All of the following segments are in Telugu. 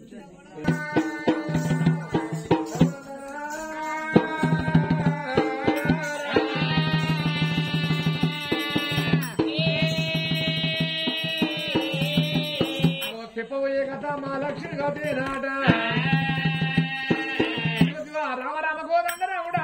చెప్పబోయే కథ మా లక్ష్మి కథేనాట రామ రామ గోదండ రాముడా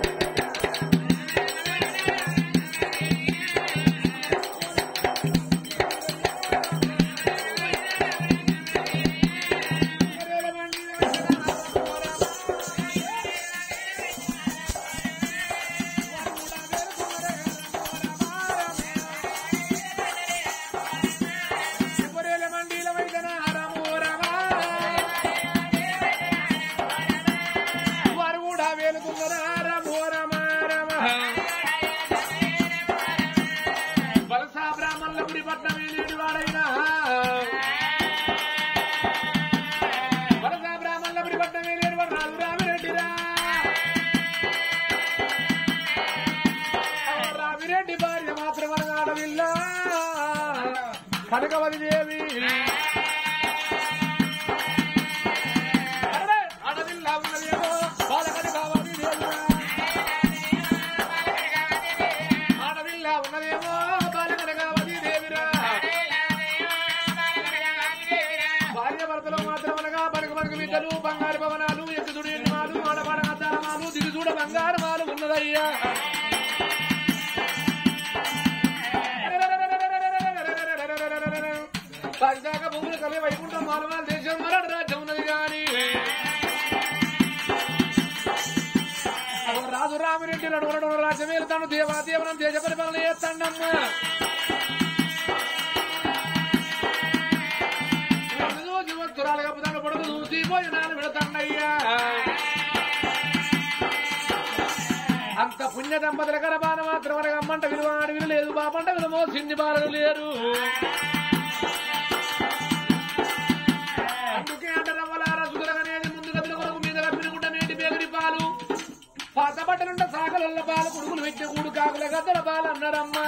మండీల వైదన రాము రామా వారు కూడా వేలుకున్నారా రమో రమ రమ వలస బ్రాహ్మణుల గుడి పట్నమే లేని వాడైనా వలస బ్రాహ్మణుల గుడి పట్నమే లేని వాడు రాజు రామిరెడ్డిరా రామిరెడ్డి భార్య మాత్రం అనగాడవిల్ల కనకవది దేవి అరే, అడవిల్లా ఉన్నదేమో బాలకని కావాలి దేవిరా. అడవిల్లా ఉన్నదేమో బాలకని కావాలి దేవిరా. భార్య భర్తలు మాత్రం అనగా బనక బనక బిడ్డలు బంగారు భవనాలు ఎత్తుదుడి ఎన్నిమాలు ఆడపాడ ఆచారమాలు దిగుచూడ బంగారమాలు ఉన్నదయ్యా పరిదాక భూములు కలిగి వైకుంఠం మాలవాళ్ళ దేశం మరణ రాజ్యం ఉన్నది కానీ రాజు రామిరెడ్డి నడువడం రాజ్యం వెళ్తాను దేవాదేవనం దేశ పరిపాలన చేస్తాడమ్మా యువతురాలు కప్పుతాను పొడుగు చూసి భోజనాలు పెడతాడయ్యా అంత పుణ్య దంపతుల గర్భాన మాత్రం మనకు అమ్మంట విలువ అడవిలు లేదు బాపంట విలువ సింధి బాలలు లేరు అందుకే అంటరవ్వలారా సుగరగనేది ముందు గదిల కొరకు మీద కప్పిన గుడ్డ నేటి బేగరి పాలు పాత బట్టలుంట సాగలల్ల పాలు కొడుకులు వెచ్చే కూడు కాకుల గద్దల పాలు అన్నారమ్మా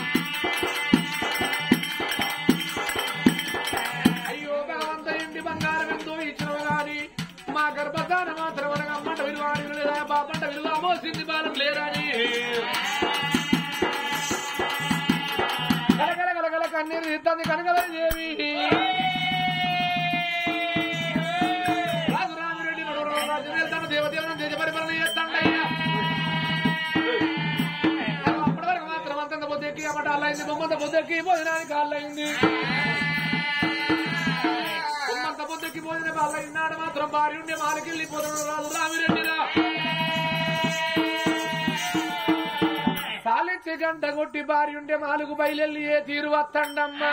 అయ్యో భగవంత ఇంటి బంగారం ఎంతో ఇచ్చినవు గాని మా గర్భధాన మాత్రం అనగా అమ్మంట విలువ అడవిలు లేదా బాపంట విలువ మోసింది బాలం లేరని గలగల గలగల కన్నీరు ఇద్దాన్ని కనగలని దేవి రాజురామిరెడ్డి నడువరం రాజ్యం వెళ్తాను దేవదేవనం దేశ పరిపాలన చేస్తాడయ్యా అప్పటి వరకు మాత్రం అంతంత పొద్దెక్కి అమ్మట అల్లయింది బొమ్మంత పొద్దెక్కి భోజనానికి అల్లయింది బొమ్మంత పొద్దెక్కి భోజనం అల్లయినాడు మాత్రం భార్య ఉండే మాలకెళ్ళిపోతాడు రాజు రామిరెడ్డిరా సాలిచ్చి గంట కొట్టి భార్య ఉండే మాలుగు బయలెల్లి ఏ తీరు వత్తండమ్మా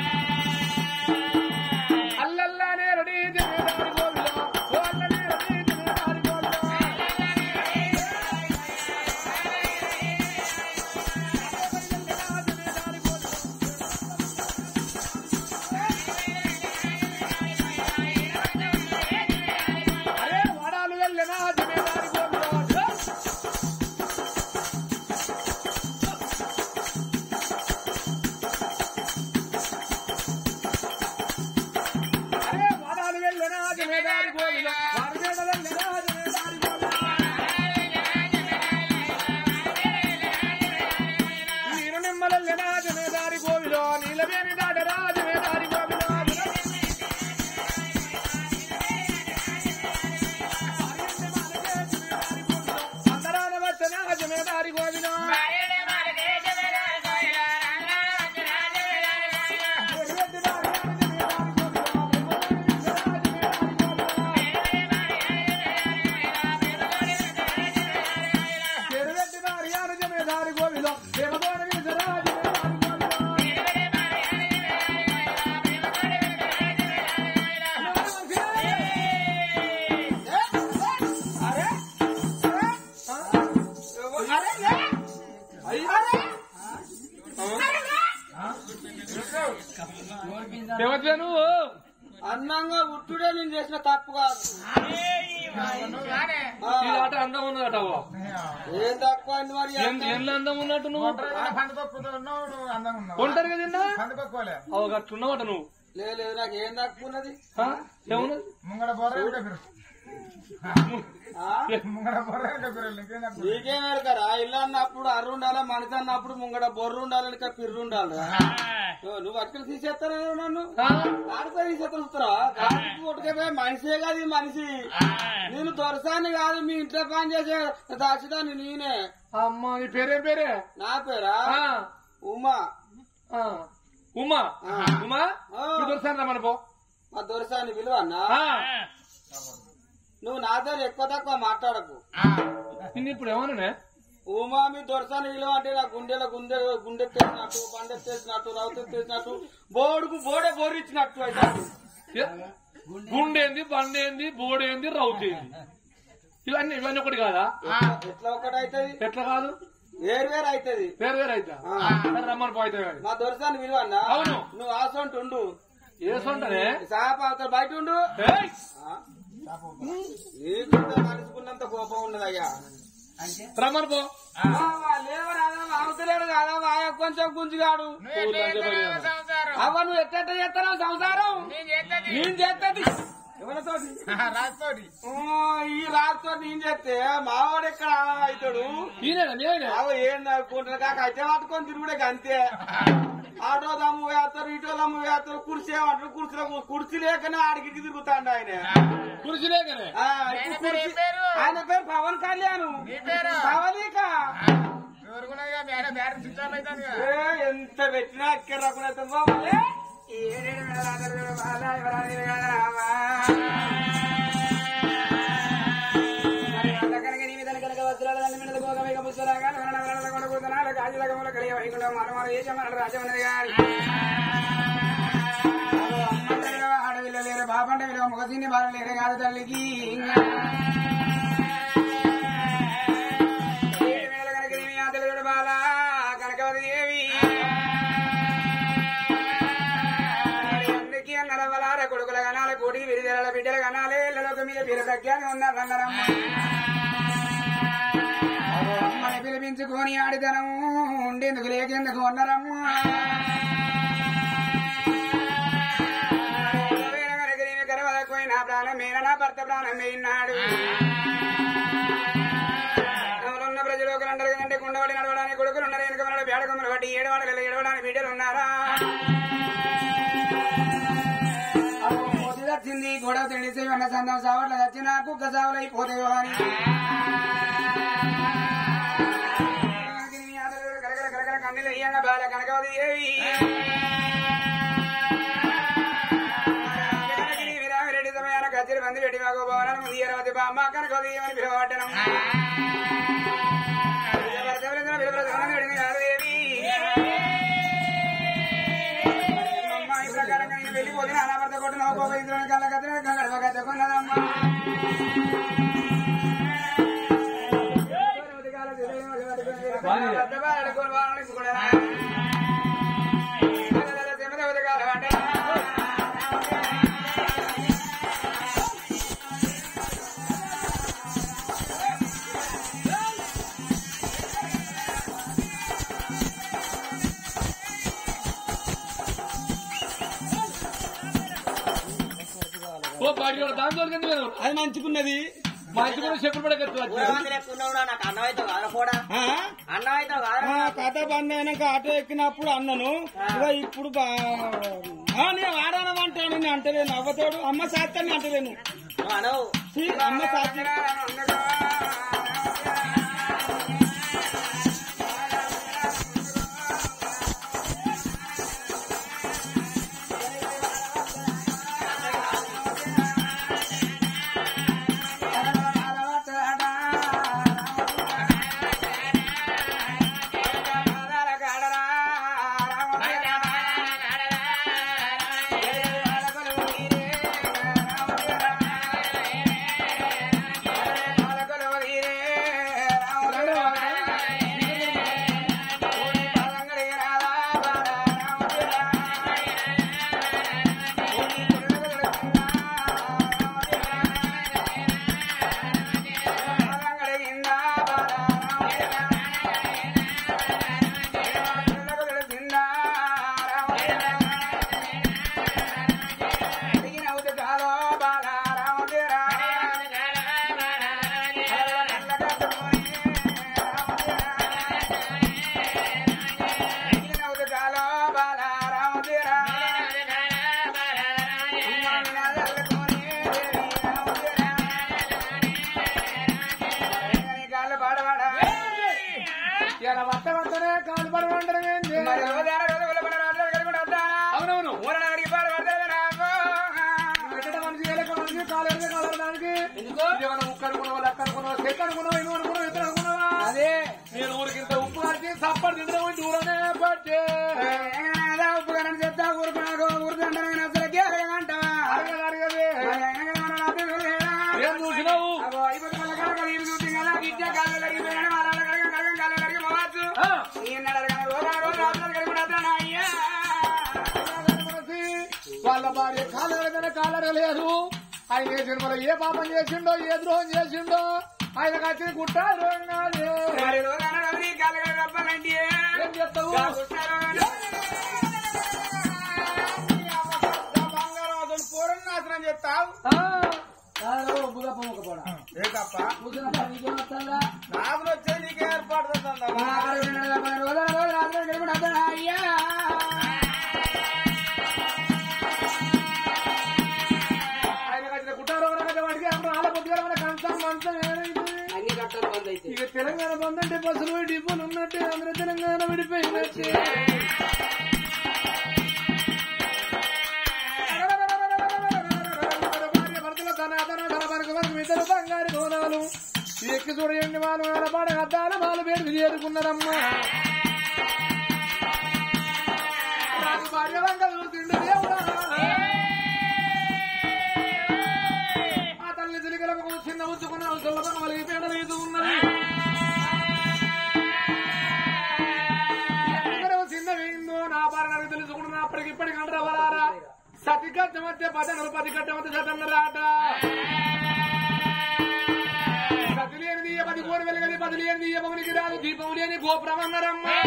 అల్లల్లానే రెడీ జమేదారి గోవిందా. ఓ అల్లనే రెడీ జమేదారి గోవిందా. అరే వడాలు వెళ్ళినా జమేదారి గోవిందా. అరే వడాలు వెళ్ళినా జమేదారి గోవిందా. వారిగేడ వెళ్ళినా జమేదారి గోవిందా. నీరు నిమ్మలెళ్ళినా జమేదారి గోవిలో నీలవేణి దాటరా జమేదారి గోవిలో అందరాన వచ్చినా జమేదారి గోవిలో చెరువెట్టి భార్యాను జమేదారి గోవిలో దేవగోడ వీసరా జమేదారి గోవిలో దేవత్వ నువ్వు అందంగా ఉట్టుడే నేను చేసిన తప్పు కాదు ఆ, ఈ ఆట అందం ఉన్నదట అవ్వ. ఏం తక్కువ అయింది మరి ఏం- ఏంలో అందం ఉన్నట్టు నువ్వు పండుగ ఉన్నావు నువ్వు అందంగా ఉన్నావు ఒంటరిగా తిన్నా పండుకోలే అవ గట్లున్నావట నువ్వు లేదు లేదు నాకు ఏం తక్కున్నది ఆ? ఏమున్నది ముంగడ బొర్ర ఉంటే గురు ఆ? ముంగడ బొర్ర ఉంటే గురు ఇంకేం నాకు నీకేం ఎరకరా ఇల్లు అన్నప్పుడు అర్రు ఉండాలి మనిషి అన్నప్పుడు ముంగడ బొర్రు ఉండాలి ఇంకా పిర్రు ఉండాలి నువ్వు అక్కలు తీసేస్తారా నన్ను ఆ? ఆడిపోయి తీసేస్తారా కొట్టుకపోయి మనిషే కాదు ఈ మనిషి నేను దొరసాన్ని కాదు మీ ఇంట్లో పని చేసే దాచిదాన్ని నేనే అమ్మ నీ పేరేం పేరే నా పేరా ఆ, ఉమా ఆ. ఉమా ఆ. ఉమా ఆ. నువ్వు దొరుకుతాను రమ్మని పో మా దొరసాన్ని విలువన్నా ఆ. నువ్వు నాతో ఎక్కువ తక్కువ మాట్లాడకు నిన్ను ఇప్పుడు ఏమన్నా ఉమా మీ దొరసాన్ని విలువ అంటే నా గుండెల గుండె గుండెత్తేసినట్టు బండెత్తేసినట్టు రౌతెత్తేసినట్టు బోడుకు బోడే బోరిచ్చినట్టు అయితే గుండేంది బండేంది బోడేంది రౌతేంది ఇవన్నీ ఇవన్నీ ఒకటి కాదా ఎట్లా ఒకటి అవుతుంది ఎట్లా కాదు వేరు వేరు అవుతుంది వేరు వేరు అయితే ఆ. సరే రమ్మని పోయితే కానీ మా దొరసాన్ని విలువ అన్నా అవును. నువ్వు ఆసంటు ఉండు ఏసుంటనే సాప అవతల బయట ఉండు ఏయ్! ఆ? నీకు మనుషుకున్నంత కోపం ఉన్నదయ్యా రమ్మని పో అవతలేడు కాదా వాయ కొంచెం గుంజుగాడు అవ్వ నువ్వు ఎట్ట చేస్తావు సంసారం నేను చేస్తుంది ఎవరితోటి రాసుకోడి ఓ, ఈ రాజుతో నేను చేస్తే మావాడు ఎక్కడ అవుతాడు ఈయన నేనే అవ ఏం అనుకుంటున్నా కాక అయితే పట్టుకొని తిరుగుడే అంతే ఆటో దమ్ము వేస్తారు ఇటో దమ్ము వేస్తారు కుర్చీ ఏమంటారు కుర్చీలో కుర్చీ లేకనే ఆడికి తిరుగుతాడు ఆయన కురిసిలేకనే ఆ, ఇప్పుడు కుర్చీ- ఆయన పేరు పవన్ కళ్యాణ్ పవనిక ఎవరుకున్నాగా మేడ మేడ చుట్టాలు అవుతాను ఏ, ఎంత పెట్టినా ఎక్కడ రాకుండా బాబులే ఏడేడు వేల ఆరు వేల బాల ఎవరాని వేల రామా. మరి అందకనక నీ విధన కనుక వజ్రాల దండ మీద భోగమేక పుస్తరాగా వరణ వరణ కొండ కూతనాలు కాజులగముల కలియ వైకుంఠం మరమర దేశమన రాజమండ్రి గారి అమ్మంట విలువ ఆడవిల్ల లేరు బాబంట విలువ ముఖసిన్ని బాలు లేరు కాదు తల్లికి ఏడు వేల కనుక నీ ఆతలుడు బాల కనకవతి దేవి అందుకే నడవలార కొడుకుల గనాల కోటి విరిదల బిడ్డల గనాలే ఇళ్ళలోకి మీద వీర ప్రజ్ఞాని ఉన్నారన్నారమ్మ అమ్మని పిలిపించుకొని ఆడితనము ఉండేందుకు లేకెందుకు ఉన్నారమ్మ నా ప్రాణం మీద నా భర్త ప్రాణం వేయినాడు ఎవరున్న ప్రజలు అంటారు కంటే కుండబడి నడవడానికి కొడుకులు ఉన్నారు వెనుక మన బేడకొమ్మలు బట్టి ఏడవాడలు ఏడవడానికి బిడ్డలు ఉన్నారా మొదటి వచ్చింది గొడవ తెలిసి ఉన్న సందం సావట్ల వచ్చిన కుక్క సావులు అయిపోతాయో అని కలకల కలకల కన్నీళ్ళు ఇయ్యంగా బాల కనకవది ఏవి విరామిరెడ్డి సమయాన కచ్చిరి మంది పెట్టి మాకు భవనం ముందు ఇరవై బామ్మ కనకవది ఏమని పిలువబట్టడం వెళ్ళిపోతే అనాభర్త కొట్టిన కళ్ళ కత్తిన కళ్ళ కట్టుకున్నదమ్మా ఓ పాడి వాడు దాని దొరికింది మీరు అది మంచుకున్నది మా ఇంటి కూడా చెప్పులు పడగట్టు నాకు అన్నం అయితే కాదు కూడా అన్నం అయితే కాదు కథ బంద్ అయినాక ఆటో ఎక్కినప్పుడు అన్నను ఇక ఇప్పుడు బా- ఆ, నేను వాడానమంటే నేను అంటలేను అవ్వతోడు అమ్మ సాత్యాన్ని అంటలేను అనవు ఛీ, అమ్మ సాత్యం రామ కాలు పడమంటారు ఏంది? మరి రోజాన రోజు ఉల్ల పడ రాత్రి కడుగుండా వద్దానా? అవునవును ఊరన అడిగి పాడు పడతావే నాకు. ఎక్కడ మనిషి ఏలక మనిషి కాలు ఎడితే కాలు ఎడడానికి ఏమన్నా ముక్క అనుకున్నావా లెక్క అనుకున్నావా చెక్క అనుకున్నావా ఇనుము అనుకున్నావా ఇతర అనుకున్నావా అదే నేను ఊరికి ఇంత ఉప్పు కలిసి సప్పటి తింటే దూరమే పట్టే ఏదో ఉప్పుగానని చెప్తా ఊరుకున్నాడు ఊరుకుంటాను నేను అసలుకే అడగమంటావా అడగదు అడగదే మరి ఆయన కదా మన రాత్రి వెళ్ళేదా? ఏం చూసినావు అగో, ఇప్పుడు మళ్ళా కడగ ఇవి చూసి కదా, గిట్టే కాళ్ళు కడిగిపోయాడు, వాళ్ళ కడగ, కడగ, కాళ్ళు కడిగి పోవచ్చు. ఆ, ఈయన అడగ, రోజా రోజు రాత్రి కడుగుండా వద్దానా? అయ్యా. మనసి వాళ్ళ భార్య కాలు ఎడగనే కాలు ఎడగలేదు ఆయన ఏ సినిమాలో ఏ పాపం చేసిండో ఏ ద్రోహం చేసిండో ఆయనకు వచ్చిన గుట్ట ద్రోహం కాదు మరి రోజాన రోజు నీ కాళ్ళు కడిగి రప్పాలంటే ఏం చేస్తావు బంగారం అసలు పూరం నాశనం చేస్తావు ఏ తప్ప నాకు వచ్చే నీకే ఏర్పాటు చేస్తుందా? ఆయనకు వచ్చిన గుట్ట రోగం కదా వాడికి అప్పుడు ఆల పొద్దుగా మన కంచం మంచం ఏమైంది అన్ని కట్టాలు బంద్ అయితే ఇక తెలంగాణ బంద్ అంటే బస్సులు పోయి డిపోలు ఉన్నట్టే ఆంధ్ర తెలంగాణ విడిపోయినట్టే భార్య భర్తల తన అతన తన వరకు వరకు ఇద్దరు బంగారు గోదాలు ఎక్కి చూడండి వాళ్ళు నిలబడ అద్దాల వాళ్ళు వేరు చేరుకున్నారమ్మా నాకు భార్య వంక చూసిండు దేవుడా ఆ తల్లి చిలికలకు చిన్న ఉంచుకున్న సులభం కలిగి పేడ లేదు ఉన్నది ఎందుకనో చిన్న వేయిందో నా పాలనకు తెలుసుకున్న అప్పటికి ఇప్పటికి అంటారా వరారా సతిగట్ట మధ్య పదనలు పది గట్ట మధ్య సతన్నరాట సతి లేనిది ఏ పది కోరి వెలగది పది లేనిది ఏ పవనికి రాదు దీపం లేని గోపురం అన్నారమ్మా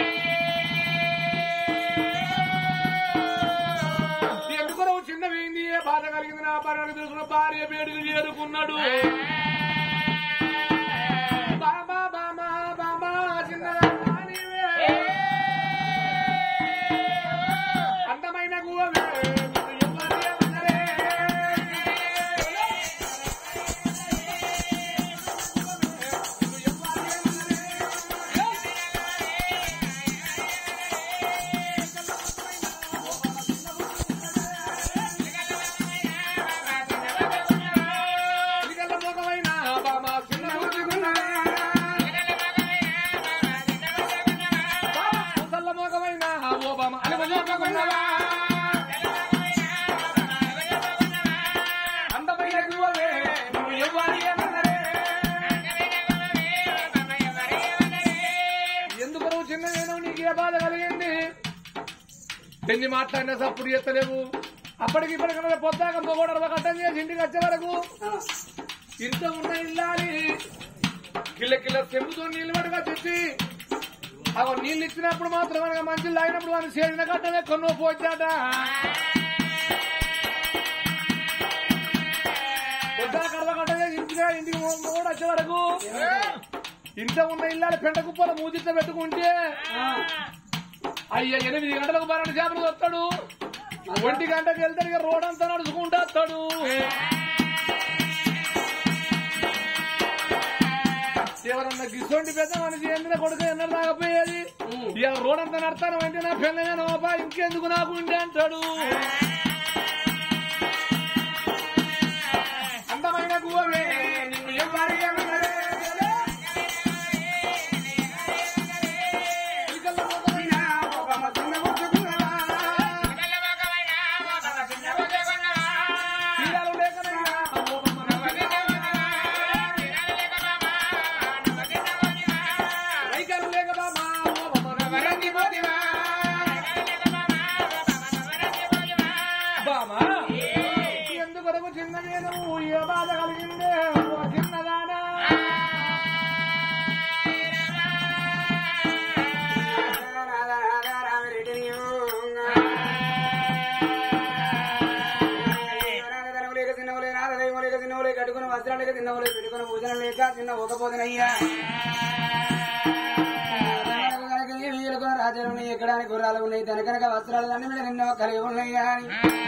ఎందుకు చిన్న వేయింది ఏ బాధ కలిగింది నా పరాన్ని తెలుసుకున్న భార్య పేడుకు చేరుకున్నాడు బాబా బామా బామా చిన్నదానా నీవే. అందమైన గువ్వవే, నిన్ను ఎవ్వరు ఏమనలే. నిన్ను ఎవ్వరు ఏమనలే. చిలికల మొగమైన బామా చిన్న ముద్దుగున్నవే. బామా ముసల్ల మొగమైన ఓ బామ అలమజోగమున్నవా. అందమైన గువ్వవే, నిన్ను ఎవ్వరు ఏమనలే. ఎందుకు నువ్వు చిన్న నేను నీకు ఏ బాధ కలిగింది ఎన్ని మాట్లాడినా సప్పుడు ఎత్తలేవు అప్పటికి ఇప్పటికన్నా పొద్దాక మొగోడలు కట్టం చేసి ఇంటికి వచ్చే వరకు ఇంత ఉన్న ఇల్లాలి కిల్ల కిల్ల చెంబుతో నీళ్ళు పట్టుగా తెచ్చి అవి నీళ్ళు ఇచ్చినప్పుడు మాత్రం మనకు మంచి లాగినప్పుడు మనం చేసిన కట్టమే కొన్నో పోచాట పొద్దా కడవ కట్ట చేసి ఇంటిగా ఇంటికి మొగోడు వచ్చే వరకు ఇంత ఉన్న ఇల్లాలి పెంట కుప్పల మూజిట్ట పెట్టుకుంటే అయ్య ఎనిమిది గంటలకు పన్నెండు చేపలు వస్తాడు ఒంటి గంటకు వెళ్తాడు ఇక రోడ్ అంతా నడుచుకుంటూ వస్తాడు ఎవరన్నా గిసొంటి పెద్ద మనిషి ఎందుకు కొడుకు ఎన్నడు రాకపోయేది ఇక రోడ్ అంతా నడతాను అంటే నా పిల్లగా నోపా ఇంకెందుకు నాకు ఉండే అంటాడు అందమైన గువ్వవే నిన్ను ఎవ్వరు ఏమనలే. చిలికల మొగమైన ఓ బామ చిన్న ముద్దుగున్నవా. తీరాలు లేకనైనా ఓ బామ నవ్వలేకనైనా. రైకలు లేక బామ ఓ బామ నవ్వలేకపోతివా. బామ ఎందుకొరకు చిన్న నేను ఏ బాధ కలిగిందే ఓ చిన్నదానా కట్టుకుని వస్త్రాలు లేక తిన్నవలే పెట్టుకుని భోజనం లేక చిన్న ఒకపోదనయ్యా రాజ్యాలు ఉన్నాయి ఎక్కడానికి గుర్రాలు ఉన్నాయి తనకనక వస్త్రాలు అన్ని మీద నిన్న కలిగి ఉన్నాయ్యా అని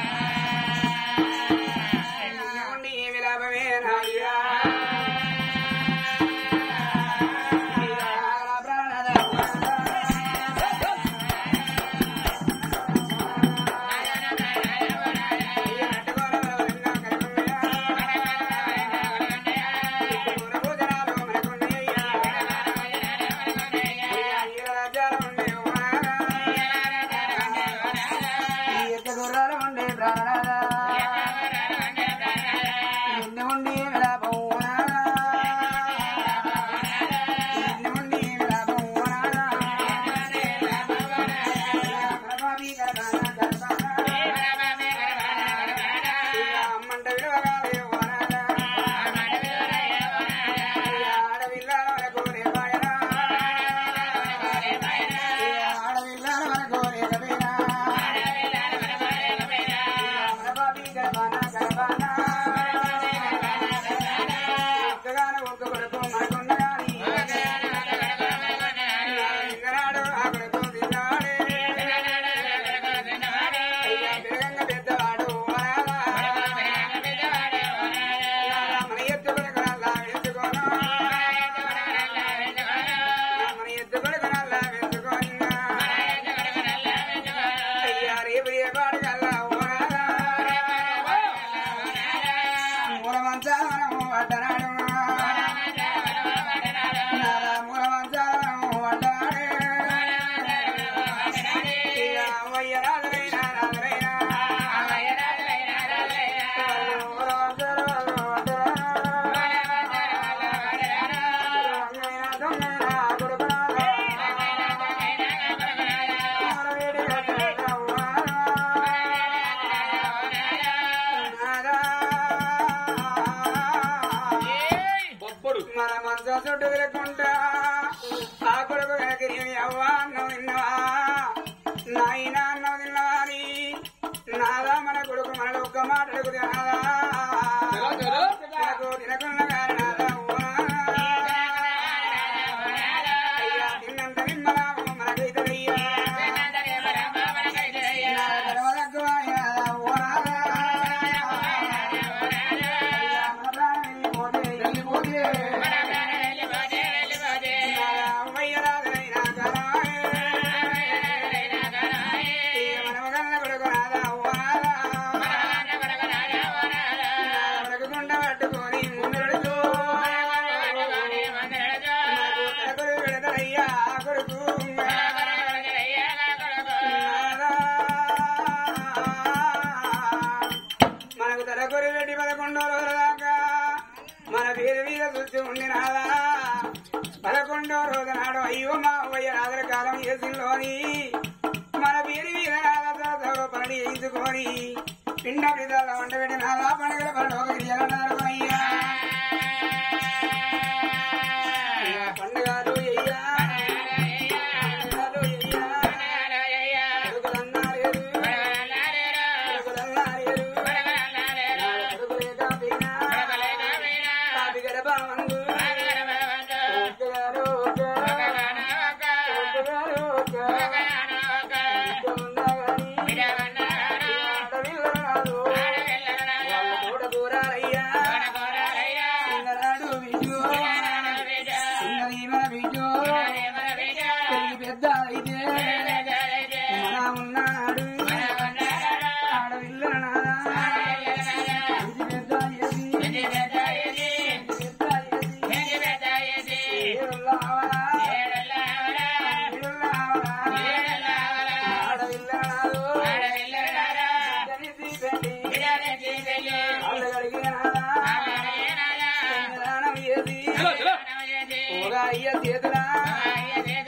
ఉండి ఏమి లాభమే నాయ్యా ప్రాణద సొట్టు తిరగకుండా ఆ కొడుకు వెనక్కి అవ్వా అన్నం తిన్నవా నాయన అన్నం తిన్నవాని నాదా మన కొడుకు మన ఒక్క మాట అడుగుతా నాకు తినకున్న కారణాల అయ్యా తిన్నంత నిమ్మలాము మనకైతదయ్యా నా గర్వలకు అయ్యా ఓనాదా. అయ్యా మన ప్రాణం పోతే వెళ్ళిపోతే నా అవ్వయ్యరాదనైనా కరాయే. ఈ మనమగల్ల కొడుకు నాదా ఓనాదా. బ్రతుకుండ పట్టుకొని ముందడుతూ నాకు తలకొరి పెడతారయ్యా కొడుకు నాదా. మనకు తలకొరి పెట్టి పదకొండో రోజుల దాకా మన వీధి మీద చూసి ఉండి నాదా పదకొండో రోజు నాడు అయ్యో మా అవ్వయ్య రాత్రి కాలం చేసింలోని మన వీధి మీద రాదా పని చేసుకొని పిండ విధాల వంట పెట్టి నాదా పండుగల పండుగ అయ్యా పండుగలు అయ్యా పండుగలు అయ్యా కొడుకులన్నారేరు కొడుకులన్నారేరు కొడుకులే కాపీనా కాపీ గర్భమందు ఒక్కగారు ఒక్క ఒక్కగారు ఒక్క ఉండగాని వాళ్ళు కూడా దూరాలయ్యా చిన్ననాడు విజు చిన్నదీమ విజు పెరిగి పెద్ద అయితే మన ఉన్నాడు ఆడవిల్ల నాదా ఇది పెద్ద ఏది పెద్ద ఏది ఏడుల్లావరా ఏడుల్లావరా ఆడవిల్ల నాదు తెలిసి పెళ్ళి వాళ్ళు కడిగిన నాదా చంద్రానం ఏది చలో, చలో. ఓగా అయ్య చేతులా